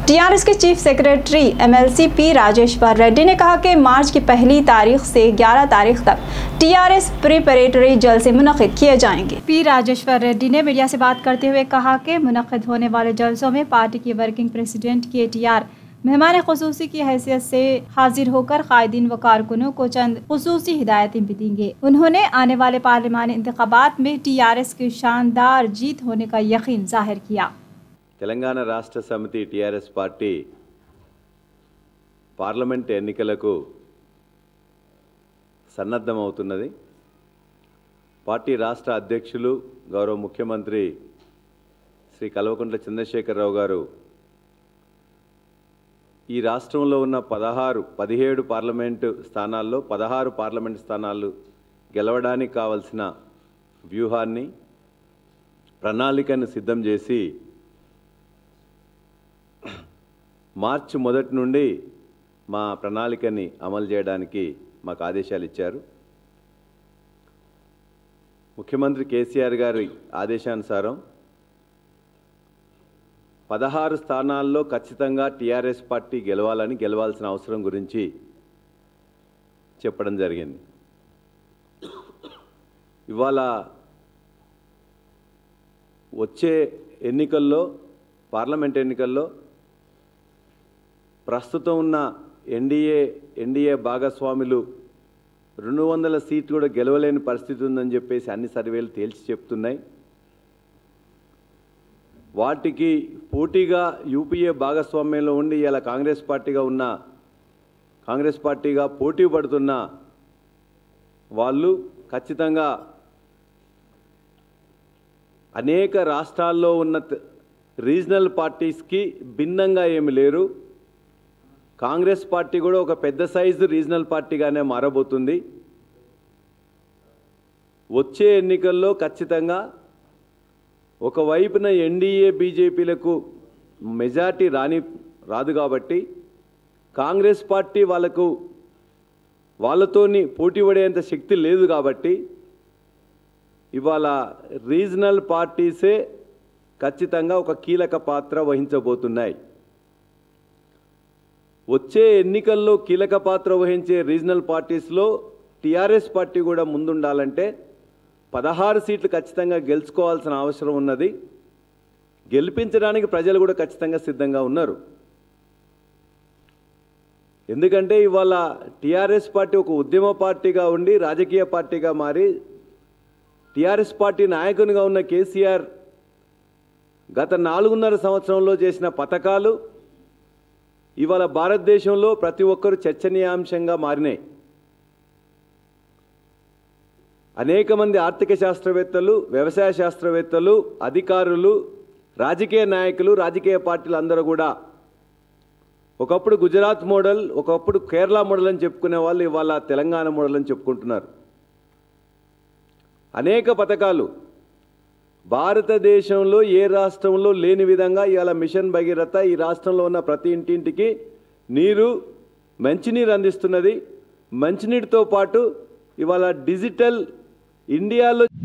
TRS के chief secretary MLC P Rajeshwar Reddy ने कहा कि मार्च की पहली तारीख से 11 तारीख तक टीआरएस प्रिपरेटरी जलसे मुनद किए जाएंगे पी राजेश्वर रेड्डी ने मीडिया से बात करते हुए कहा कि मुनद होने वाले जलसों में पार्टी की working president K T R मेहमान खसूसी की हैसियत से हाजिर होकर कायदीन व कारकुनों को चंद खसूसी हिदायतें भी देंगे उन्होंने आने वाले पार्लिमानी इंतबात में टी आर एस की शानदार जीत होने का यकीन जाहिर किया తెలంగాణ రాష్ట్ర సమితి టీఆర్ఎస్ పార్టీ పార్లమెంట్ ఎన్నికలకు సన్నద్ధమవుతున్నది పార్టీ రాష్ట్ర అధ్యక్షులు గౌరవ ముఖ్యమంత్రి శ్రీ కల్వకుంట్ల చంద్రశేఖరరావు గారు ఈ రాష్ట్రంలో ఉన్న పదహారు పదిహేడు పార్లమెంటు స్థానాల్లో పదహారు పార్లమెంట్ స్థానాలు గెలవడానికి కావలసిన వ్యూహాన్ని ప్రణాళికను సిద్ధం చేసి మార్చి మొదటి నుండి మా ప్రణాళికని అమలు చేయడానికి మాకు ఆదేశాలు ఇచ్చారు ముఖ్యమంత్రి కేసీఆర్ గారి ఆదేశానుసారం పదహారు స్థానాల్లో ఖచ్చితంగా టీఆర్ఎస్ పార్టీ గెలవాలని గెలవాల్సిన అవసరం గురించి చెప్పడం జరిగింది ఇవాళ వచ్చే ఎన్నికల్లో పార్లమెంట్ ఎన్నికల్లో ప్రస్తుతం ఉన్న ఎన్డీఏ ఎన్డీఏ భాగస్వాములు రెండు వందల సీట్లు కూడా గెలవలేని పరిస్థితి ఉందని చెప్పేసి అన్ని సర్వేలు తేల్చి చెప్తున్నాయి వాటికి పోటీగా యూపీఏ భాగస్వామ్యంలో ఉండి ఇలా కాంగ్రెస్ పార్టీగా ఉన్న కాంగ్రెస్ పార్టీగా పోటీ పడుతున్న వాళ్ళు ఖచ్చితంగా అనేక రాష్ట్రాల్లో ఉన్న త- రీజనల్ పార్టీస్కి భిన్నంగా ఏమి లేరు కాంగ్రెస్ పార్టీ కూడా ఒక పెద్ద సైజు రీజనల్ పార్టీగానే మారబోతుంది వచ్చే ఎన్నికల్లో ఖచ్చితంగా ఒకవైపున ఎన్డీఏ బీజేపీలకు మెజార్టీ రాని రాదు కాబట్టి కాంగ్రెస్ పార్టీ వాళ్ళకు వాళ్ళతోని పోటీ పడేంత శక్తి లేదు కాబట్టి ఇవాళ రీజనల్ పార్టీసే ఖచ్చితంగా ఒక కీలక పాత్ర వహించబోతున్నాయి వచ్చే ఎన్నికల్లో కీలక పాత్ర వహించే రీజనల్ పార్టీస్లో టీఆర్ఎస్ పార్టీ కూడా ముందుండాలంటే పదహారు సీట్లు ఖచ్చితంగా గెలుచుకోవాల్సిన అవసరం ఉన్నది గెలిపించడానికి ప్రజలు కూడా ఖచ్చితంగా సిద్ధంగా ఉన్నారు ఎందుకంటే ఇవాళ టీఆర్ఎస్ పార్టీ ఒక ఉద్యమ పార్టీగా ఉండి రాజకీయ పార్టీగా మారి టీఆర్ఎస్ పార్టీ నాయకునిగా ఉన్న కేసీఆర్ గత నాలుగున్నర సంవత్సరంలో చేసిన పథకాలు ఇవాళ భారతదేశంలో ప్రతి ఒక్కరు చర్చనీయాంశంగా మారినాయి అనేక మంది ఆర్థిక శాస్త్రవేత్తలు వ్యవసాయ శాస్త్రవేత్తలు అధికారులు రాజకీయ నాయకులు రాజకీయ పార్టీలు అందరూ కూడా ఒకప్పుడు గుజరాత్ మోడల్ ఒకప్పుడు కేరళ మోడల్ అని చెప్పుకునే వాళ్ళు ఇవాళ తెలంగాణ మోడల్ అని చెప్పుకుంటున్నారు అనేక పథకాలు భారతదేశంలో ఏ రాష్ట్రంలో లేని విధంగా ఇవాళ మిషన్ భగీరథ ఈ రాష్ట్రంలో ఉన్న ప్రతి ఇంటింటికి నీరు మంచినీరు అందిస్తున్నది మంచినీటితో పాటు ఇవాళ డిజిటల్ ఇండియాలో